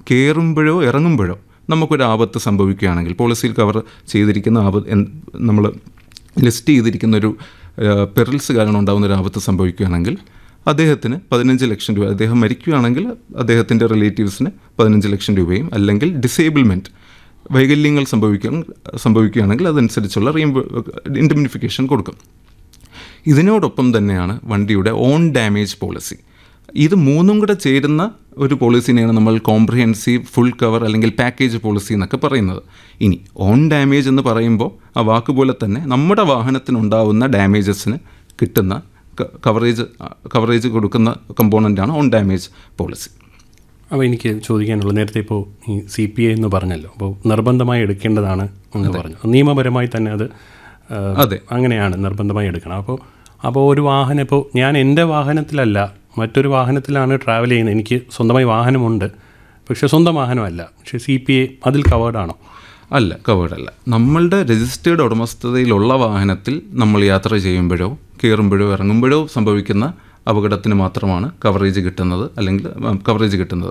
കയറുമ്പോഴോ ഇറങ്ങുമ്പോഴോ നമുക്കൊരു ആപത്ത് സംഭവിക്കുകയാണെങ്കിൽ പോളിസിയിൽ കവർ ചെയ്തിരിക്കുന്ന ആപത്ത് നമ്മൾ ലിസ്റ്റ് ചെയ്തിരിക്കുന്ന ഒരു പെറിൽസ് കാരണം ഉണ്ടാകുന്ന ഒരു ആപത്ത് സംഭവിക്കുകയാണെങ്കിൽ അദ്ദേഹത്തിന് പതിനഞ്ച് ലക്ഷം രൂപ അദ്ദേഹം മരിക്കുകയാണെങ്കിൽ അദ്ദേഹത്തിൻ്റെ റിലേറ്റീവ്സിന് പതിനഞ്ച് ലക്ഷം രൂപയും അല്ലെങ്കിൽ ഡിസേബിൾമെൻറ്റ് വൈകല്യങ്ങൾ സംഭവിക്കുക സംഭവിക്കുകയാണെങ്കിൽ അതനുസരിച്ചുള്ള റീംബ ഇൻഡമിനിഫിക്കേഷൻ കൊടുക്കും ഇതിനോടൊപ്പം തന്നെയാണ് വണ്ടിയുടെ ഓൺ ഡാമേജ് പോളിസി ഇത് മൂന്നും കൂടെ ചേരുന്ന ഒരു പോളിസിനെയാണ് നമ്മൾ കോംപ്രിഹെൻസീവ് ഫുൾ കവർ അല്ലെങ്കിൽ പാക്കേജ് പോളിസി എന്നൊക്കെ പറയുന്നത് ഇനി ഓൺ ഡാമേജ് എന്ന് പറയുമ്പോൾ ആ വാക്ക് പോലെ തന്നെ നമ്മുടെ വാഹനത്തിനുണ്ടാവുന്ന ഡാമേജസിന് കിട്ടുന്ന കവറേജ് കവറേജ് കൊടുക്കുന്ന കമ്പോണൻ്റാണ് ഓൺ ഡാമേജ് പോളിസി അപ്പോൾ എനിക്ക് ചോദിക്കാനുള്ളത് നേരത്തെ ഇപ്പോൾ ഈ സി പി ഐ എന്ന് പറഞ്ഞല്ലോ അപ്പോൾ നിർബന്ധമായി എടുക്കേണ്ടതാണ് എന്ന് പറഞ്ഞു നിയമപരമായി തന്നെ അത് ആ, അതെ. അങ്ങനെയാണ് നിർബന്ധമായി എടുക്കണം അപ്പോൾ അപ്പോൾ ഒരു വാഹനം ഇപ്പോൾ ഞാൻ എൻ്റെ വാഹനത്തിലല്ല മറ്റൊരു വാഹനത്തിലാണ് ട്രാവൽ ചെയ്യുന്നത് എനിക്ക് സ്വന്തമായി വാഹനമുണ്ട് പക്ഷേ സ്വന്തം വാഹനമല്ല പക്ഷേ സി പി ഐ അതിൽ കവേർഡാണോ അല്ല കവേർഡ് അല്ല നമ്മളുടെ രജിസ്റ്റേർഡ് ഉടമസ്ഥതയിലുള്ള വാഹനത്തിൽ നമ്മൾ യാത്ര ചെയ്യുമ്പോഴോ കയറുമ്പോഴോ ഇറങ്ങുമ്പോഴോ സംഭവിക്കുന്ന അപകടത്തിന് മാത്രമാണ് കവറേജ് കിട്ടുന്നത് അല്ലെങ്കിൽ കവറേജ് കിട്ടുന്നത്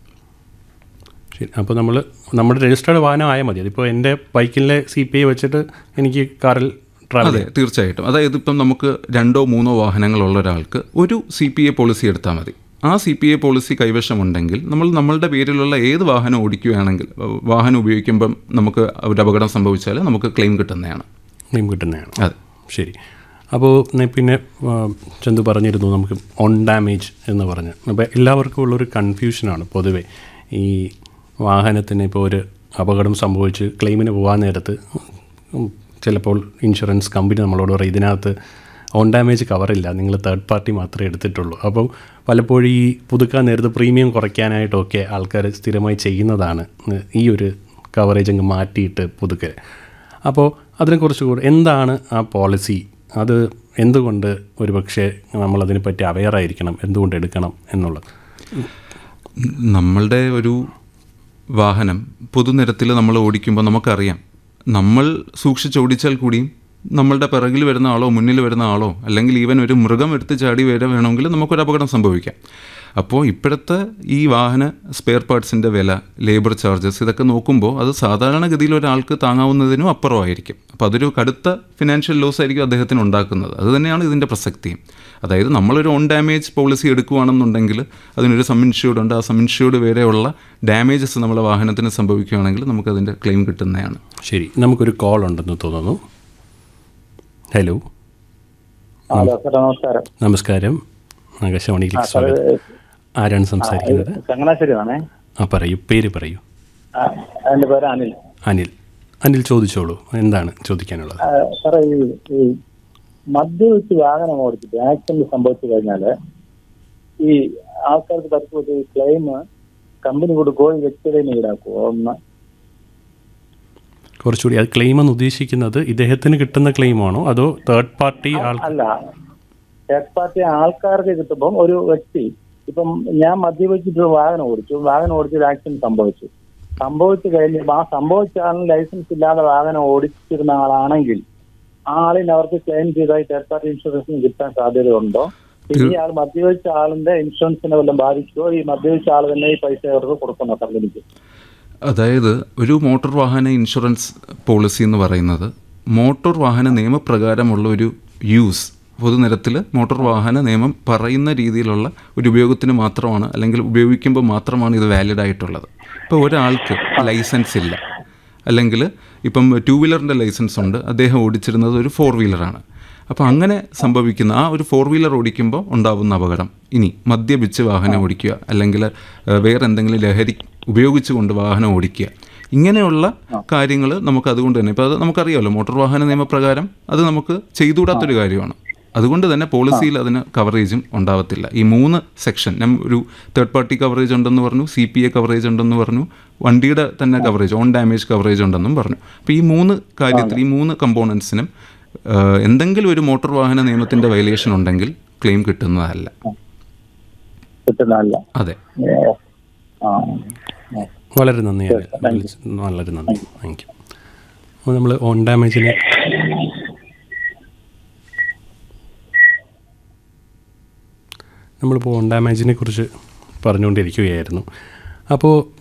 ശരി അപ്പോൾ നമ്മൾ നമ്മുടെ രജിസ്റ്റേർഡ് വാഹനം ആയാൽ മതി അതിപ്പോൾ എൻ്റെ ബൈക്കിലെ സി പി ഐ വെച്ചിട്ട് എനിക്ക് കാറിൽ ട്രാവൽ അതെ തീർച്ചയായിട്ടും അതായത് ഇപ്പം നമുക്ക് രണ്ടോ മൂന്നോ വാഹനങ്ങളുള്ള ഒരാൾക്ക് ഒരു സി പി എ പോളിസി എടുത്താൽ മതി ആ സി പി എ പോളിസി കൈവശമുണ്ടെങ്കിൽ നമ്മൾ നമ്മളുടെ പേരിലുള്ള ഏത് വാഹനം ഓടിക്കുകയാണെങ്കിൽ ഏഹ്, വാഹനം ഉപയോഗിക്കുമ്പം നമുക്ക് ഒരു അപകടം സംഭവിച്ചാൽ നമുക്ക് ക്ലെയിം കിട്ടുന്നതാണ് ക്ലെയിം കിട്ടുന്നതാണ് അതെ ശരി അപ്പോൾ നെ- പിന്നെ ആ, ചന്തു പറഞ്ഞിരുന്നു നമുക്ക് ഓൺ ഡാമേജ് എന്ന് പറഞ്ഞ് അപ്പോൾ എല്ലാവർക്കും ഉള്ളൊരു കൺഫ്യൂഷനാണ് പൊതുവേ ഈ വാഹനത്തിന് ഇപ്പോൾ ഒരു അപകടം സംഭവിച്ച് ക്ലെയിമിന് പോകാൻ നേരത്ത് ഉം, ചിലപ്പോൾ ഇൻഷുറൻസ് കമ്പനി നമ്മളോട് പറയും ഇതിനകത്ത് ഓൺ ഡാമേജ് കവറില്ല നിങ്ങൾ തേർഡ് പാർട്ടി മാത്രമേ എടുത്തിട്ടുള്ളൂ അപ്പോൾ പലപ്പോഴും ഈ പുതുക്കാൻ നേരത്ത് പ്രീമിയം കുറയ്ക്കാനായിട്ടൊക്കെ ആൾക്കാർ സ്ഥിരമായി ചെയ്യുന്നതാണ് ഈ ഒരു കവറേജ് അങ്ങ് മാറ്റിയിട്ട് പുതുക്കൽ അപ്പോൾ അതിനെക്കുറിച്ച് കൂടെ എന്താണ് ആ പോളിസി അത് എന്തുകൊണ്ട് ഒരുപക്ഷെ നമ്മളതിനെപ്പറ്റി അവെയറായിരിക്കണം എന്തുകൊണ്ട് എടുക്കണം എന്നുള്ളത് നമ്മളുടെ ഒരു വാഹനം പൊതുനിരത്തിൽ നമ്മൾ ഓടിക്കുമ്പോൾ നമുക്കറിയാം നമ്മൾ സൂക്ഷിച്ചോടിച്ചാൽ കൂടിയും നമ്മളുടെ പിറകിൽ വരുന്ന ആളോ മുന്നിൽ വരുന്ന ആളോ അല്ലെങ്കിൽ ഈവൻ ഒരു മൃഗം എടുത്ത് ചാടി വരെ വേണമെങ്കിൽ നമുക്കൊരു അപകടം സംഭവിക്കാം അപ്പോൾ ഇപ്പോഴത്തെ ഈ വാഹന സ്പെയർ പാർട്സിൻ്റെ വില ലേബർ ചാർജസ് ഇതൊക്കെ നോക്കുമ്പോൾ അത് സാധാരണഗതിയിൽ ഒരാൾക്ക് താങ്ങാവുന്നതിനും അപ്പുറമായിരിക്കും അപ്പോൾ അതൊരു കടുത്ത ഫിനാൻഷ്യൽ ലോസ് ആയിരിക്കും അദ്ദേഹത്തിന് ഉണ്ടാക്കുന്നത് അത് തന്നെയാണ് ഇതിൻ്റെ പ്രസക്തിയും അതായത് നമ്മളൊരു ഓൺ ഡാമേജ് പോളിസി എടുക്കുകയാണെന്നുണ്ടെങ്കിൽ അതിനൊരു സം ഇൻഷ്യൂർഡ് ഉണ്ട് ആ സം ഇൻഷ്യൂർഡ് വരെയുള്ള ഡാമേജസ് നമ്മുടെ വാഹനത്തിന് സംഭവിക്കുകയാണെങ്കിൽ നമുക്കതിൻ്റെ ക്ലെയിം കിട്ടുന്നതാണ് ശരി നമുക്കൊരു കോൾ ഉണ്ടെന്ന് തോന്നുന്നു ഹലോ ഹലോ സാർ നമസ്കാരം നമസ്കാരം ആകാശവാണിയിലേക്ക് സ്വാഗതം ആരാണ് സംസാരിക്കുന്നത് ചങ്ങനാശ്ശേരി ആണേ ആ പറയൂ പേര് പറയൂ എൻ്റെ പേര് അനിൽ അനിൽ അനിൽ ചോദിച്ചോളൂ എന്താണ് ചോദിക്കാനുള്ളത് ആ, സാറേ ഈ ഈ മദ്യപിച്ച് വാഹനം ഓടിച്ചിട്ട് ആക്സിഡന്റ് സംഭവിച്ചു കഴിഞ്ഞാൽ ഈ ആൾക്കാർക്ക് പറ്റുന്ന ക്ലെയിം കമ്പനി കൊടുക്കുകയോ ഈ വ്യക്തിയുടെ ഈടാക്കുമോ ഒന്ന് കുറച്ചുകൂടി അത് ക്ലെയിം എന്ന് ഉദ്ദേശിക്കുന്നത് ഇദ്ദേഹത്തിന് കിട്ടുന്ന ക്ലെയിമാണോ അതോ തേർഡ് പാർട്ടി ആൾ അല്ല തേർഡ് പാർട്ടി ആൾക്കാർക്ക് കിട്ടുമ്പം ഒരു വ്യക്തി ഇപ്പം ഞാൻ മദ്യപിച്ചിട്ട് വാഹനം ഓടിച്ചു വാഹനം ഓടിച്ചൊരു ആക്സിഡന്റ് സംഭവിച്ചു സംഭവിച്ചു കഴിഞ്ഞപ്പോൾ ആ സംഭവിച്ച ആളിന് ലൈസൻസ് ഇല്ലാതെ വാഹനം ഓടിച്ചിരുന്ന ആളാണെങ്കിൽ ആ ആളിന് അവർക്ക് ക്ലെയിം ചെയ്തായി തേർഡ് പാർട്ടി ഇൻഷുറൻസിന് കിട്ടാൻ സാധ്യതയുണ്ടോ പിന്നെ ഈ ആൾ മദ്യപിച്ച ആളിന്റെ ഇൻഷുറൻസിനെ വല്ലതും ബാധിക്കുമോ ഈ മദ്യപിച്ച ആൾ തന്നെ ഈ പൈസ അവർക്ക് കൊടുക്കണോ കമ്പനിക്ക് അതായത് ഒരു മോട്ടോർ വാഹന ഇൻഷുറൻസ് പോളിസി എന്ന് പറയുന്നത് മോട്ടോർ വാഹന നിയമപ്രകാരമുള്ള ഒരു യൂസ് പൊതുനിരത്തിൽ മോട്ടോർ വാഹന നിയമം പറയുന്ന രീതിയിലുള്ള ഒരു ഉപയോഗത്തിന് മാത്രമാണ് അല്ലെങ്കിൽ ഉപയോഗിക്കുമ്പോൾ മാത്രമാണ് ഇത് വാലിഡ് ആയിട്ടുള്ളത് ഇപ്പോൾ ഒരാൾക്ക് ലൈസൻസ് ഇല്ല അല്ലെങ്കിൽ ഇപ്പം ടു വീലറിൻ്റെ ലൈസൻസ് ഉണ്ട് അദ്ദേഹം ഓടിച്ചിരുന്നത് ഒരു ഫോർ വീലറാണ് അപ്പോൾ അങ്ങനെ സംഭവിക്കുന്ന ആ ഒരു ഫോർ വീലർ ഓടിക്കുമ്പോൾ ഉണ്ടാവുന്ന അപകടം ഇനി മദ്യപിച്ച് വാഹനം ഓടിക്കുക അല്ലെങ്കിൽ ഏഹ്, വേറെ എന്തെങ്കിലും ലഹരി ഉപയോഗിച്ചുകൊണ്ട് വാഹനം ഓടിക്കുക ഇങ്ങനെയുള്ള കാര്യങ്ങൾ നമുക്ക് അതുകൊണ്ട് തന്നെ ഇപ്പോൾ അത് നമുക്കറിയാമല്ലോ മോട്ടോർ വാഹന നിയമപ്രകാരം അത് നമുക്ക് ചെയ്തുകൂടാത്തൊരു കാര്യമാണ് അതുകൊണ്ട് തന്നെ പോളിസിയിൽ അതിന് കവറേജും ഉണ്ടാവത്തില്ല ഈ മൂന്ന് സെക്ഷൻ ഞാൻ ഒരു തേർഡ് പാർട്ടി കവറേജ് ഉണ്ടെന്ന് പറഞ്ഞു സി പി എ കവറേജ് ഉണ്ടെന്ന് പറഞ്ഞു വണ്ടിയുടെ തന്നെ കവറേജ് ഓൺ ഡാമേജ് കവറേജ് ഉണ്ടെന്നും പറഞ്ഞു അപ്പോൾ ഈ മൂന്ന് കാര്യത്തിൽ ഈ മൂന്ന് കമ്പോണൻസിനും എന്തെങ്കിലും ഒരു മോട്ടോർ വാഹന നിയമത്തിൻ്റെ വയലേഷൻ ഉണ്ടെങ്കിൽ ക്ലെയിം കിട്ടുന്നതല്ല കിട്ടുന്നതല്ല അതെ ആ വളരെ നന്ദി അനിൽ വിളിച്ച- വളരെ നന്ദി താങ്ക് യു അപ്പോൾ നമ്മൾ ഓൺ ഡാമേജിനെ നമ്മളിപ്പോൾ ഓൺ ഡാമേജിനെ കുറിച്ച് പറഞ്ഞുകൊണ്ടിരിക്കുകയായിരുന്നു അപ്പോൾ